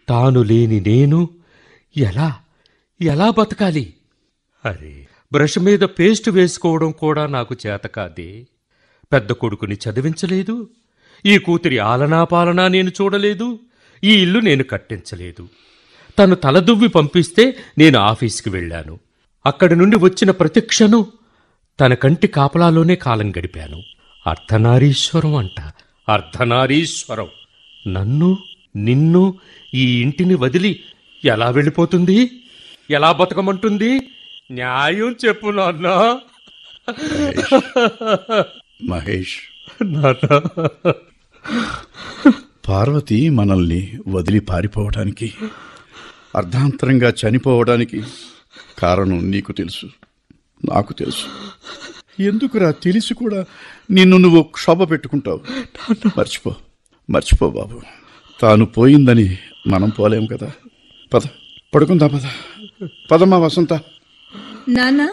తాను లేని నేను ఎలా ఎలా బతకాలి అరే బ్రష్ మీద పేస్ట్ వేసుకోవడం కూడా నాకు చేత కాదే పెద్ద కొడుకుని చదివించలేదు ఈ కూతురి ఆలనా పాలనా నేను చూడలేదు ఈ ఇల్లు నేను కట్టించలేదు తను తలదువ్వి పంపిస్తే నేను ఆఫీస్కి వెళ్ళాను అక్కడి నుండి వచ్చిన ప్రతి క్షణం తన కంటి కాపలాలోనే కాలం గడిపాను అర్ధనారీశ్వరం అంట అర్ధనారీశ్వరం నన్ను నిన్ను ఈ ఇంటిని వదిలి ఎలా వెళ్ళిపోతుంది ఎలా బతకమంటుంది న్యాయం చెప్పు నాన్న మహేష్ నాన్న పార్వతి మనల్ని వదిలి పారిపోవడానికి అర్ధాంతరంగా చనిపోవడానికి కారణం నీకు తెలుసు నాకు తెలుసు ఎందుకురా తెలిసి కూడా నిన్ను నువ్వు క్షోభ పెట్టుకుంటావు మర్చిపో మర్చిపో బాబు తాను పోయిందని మనం పోలేం కదా పద పడుకుందా పద పదమ్మా వసంత నాన్న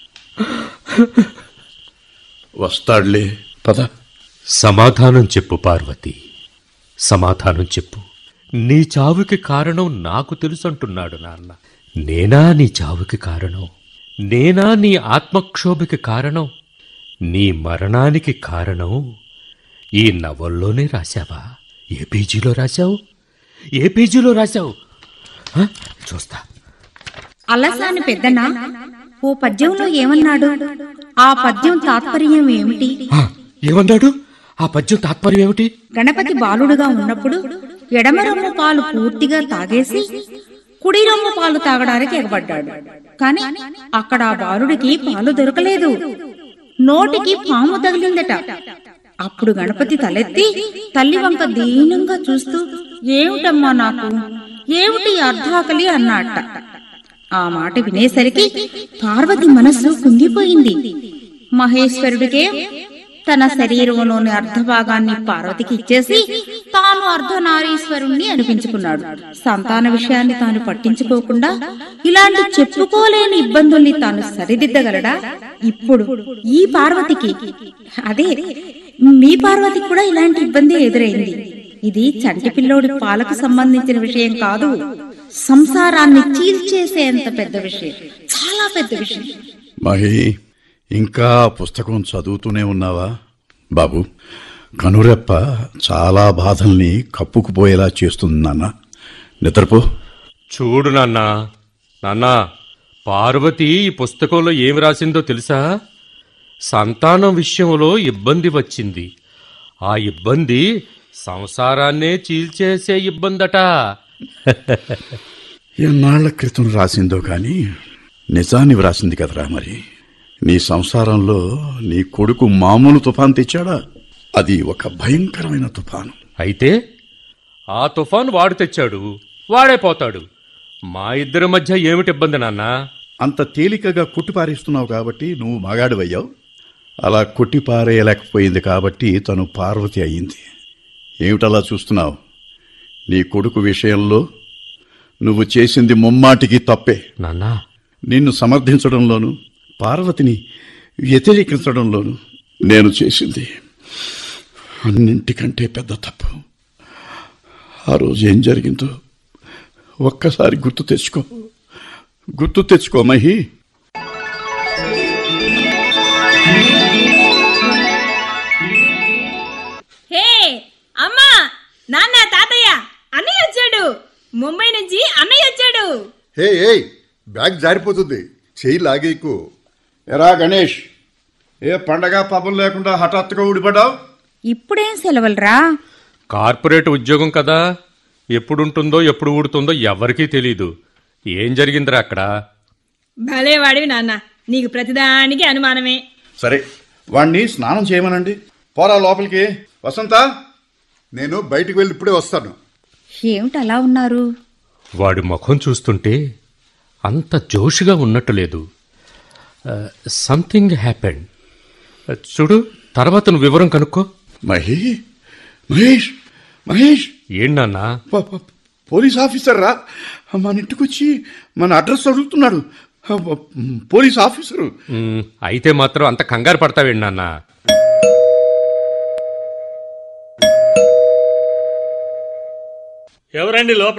వస్తాడులే పద సమాధానం చెప్పు పార్వతి సమాధానం చెప్పు నీ చావుకి కారణం నాకు తెలుసంటున్నాడు నాన్న నేనా నీ చావుకి కారణం నేనా నీ ఆత్మక్షోభకి కారణం నీ మరణానికి కారణం ఈ నవల్లోనే రాశావా ఏ పేజీలో రాశావు ఏ పేజీలో రాశావు హ? చూస్తా అలసాని పెద్దనా ఓ పద్యంలో ఏమన్నాడు ఆ పద్యం తాత్పర్యం ఏమిటి ఆ, ఏమన్నాడు ఆ పద్యం తాత్పర్యం ఏమిటి గణపతి బాలుడుగా ఉన్నప్పుడు ఎడమ రొమ్ము పాలు పూర్తిగా తాగేసి కుడి రొమ్ము పాలు తాగడానికి ఎగబడ్డాడు కాని అక్కడ ఆ బాలుడికి పాలు దొరకలేదు నోటికి పాము తగిలిందట అప్పుడు గణపతి తలెత్తి తల్లి వంక దీనంగా చూస్తూ ఏమిటమ్మా నాకు ఏమిటి ఈ అర్ధాకలి అన్నట్ట ఆ మాట వినేసరికి పార్వతి మనస్సు కుంగిపోయింది మహేశ్వరుడికే తన శరీరంలోని అర్ధభాగాన్ని పార్వతికి ఇచ్చేసి తాను అర్ధనారీశ్వరుణ్ణి అనిపించుకున్నాడు సంతాన విషయాన్ని తాను పట్టించుకోకుండా ఇలాంటి చెప్పుకోలేని ఇబ్బందుల్ని తాను సరిదిద్దగలడా ఇప్పుడు ఈ పార్వతికి అదే మీ పార్వతికి కూడా ఇలాంటి ఇబ్బంది ఎదురైంది ఇది చంటి పిల్లోడి పాలకు సంబంధించిన విషయం కాదు సంసారాన్ని చీల్చేసేంత పెద్ద విషయం చాలా పెద్ద విషయం మహి ఇంకా ఆ పుస్తకం చదువుతూనే ఉన్నావా బాబు కనురెప్ప చాలా బాధల్ని కప్పుకుపోయేలా చేస్తుంది నాన్న నిద్రపో చూడు నాన్నా నాన్నా పార్వతి ఈ పుస్తకంలో ఏమి రాసిందో తెలుసా సంతానం విషయంలో ఇబ్బంది వచ్చింది ఆ ఇబ్బంది సంసారాన్నే చీల్చేసే ఇబ్బందట ఎన్నాళ్ల క్రితం రాసిందో కానీ నిజాన్ని వ్రాసింది కదరా మరి నీ సంసారంలో నీ కొడుకు మామూలు తుఫాన్ తెచ్చాడా అది ఒక భయంకరమైన తుఫాను అయితే ఆ తుఫాను వాడు తెచ్చాడు వాడే పోతాడు మా ఇద్దరి మధ్య ఏమిటి ఇబ్బంది నాన్నా అంత తేలికగా కొట్టిపారేస్తున్నావు కాబట్టి నువ్వు మగాడివయ్యావు అలా కొట్టిపారేయలేకపోయింది కాబట్టి తను పార్వతి అయ్యింది ఏమిటలా చూస్తున్నావు నీ కొడుకు విషయంలో నువ్వు చేసింది ముమ్మాటికి తప్పే నాన్నా నిన్ను సమర్థించడంలోను పార్వతిని వ్యతిరేకించడంలోను నేను చేసింది అన్నింటికంటే పెద్ద తప్పు ఆ రోజు ఏం జరిగిందో ఒక్కసారి గుర్తు తెచ్చుకో గుర్తు తెచ్చుకో మహి హే అమ్మా నాన్న తాతయ్య అన్నయ్య వచ్చాడు ముంబై నుంచి అన్నయ్య వచ్చాడు హే ఏయ్ బ్యాగ్ జారిపోతుంది చెయ్యి లాగేకు ఎరా గణేష్ ఏ పండగ పాపం లేకుండా హఠాత్తుగా ఊడిపడ్డావు ఇప్పుడేం సెలవులరా కార్పొరేట్ ఉద్యోగం కదా ఎప్పుడుంటుందో ఎప్పుడు ఊడుతుందో ఎవరికీ తెలీదు ఏం జరిగిందిరా అక్కడ భలే వాడివి నాన్న నీకు ప్రతిదానికి అనుమానమే సరే వాణ్ణి స్నానం చేయమనండి పోరా లోపలికి వసంత నేను బయటికి వెళ్ళి ఇప్పుడే వస్తాను ఏమిటి అలా ఉన్నారు వాడి ముఖం చూస్తుంటే అంత జోషుగా ఉన్నట్టు లేదు సంథింగ్ హ్యాపెండ్ చూడు తర్వాత నువ్వు వివరం కనుక్కో మహి మహేష్ మహేష్ ఏంటన్నా ప- ప- పోలీస్ ఆఫీసర్ రా మన ఇంటికి వచ్చి మన అడ్రస్ అడుగుతున్నాడు పోలీస్ ఆఫీసరు అయితే మాత్రం అంత కంగారు పడతావేంటన్నా ఎవరండి లోపల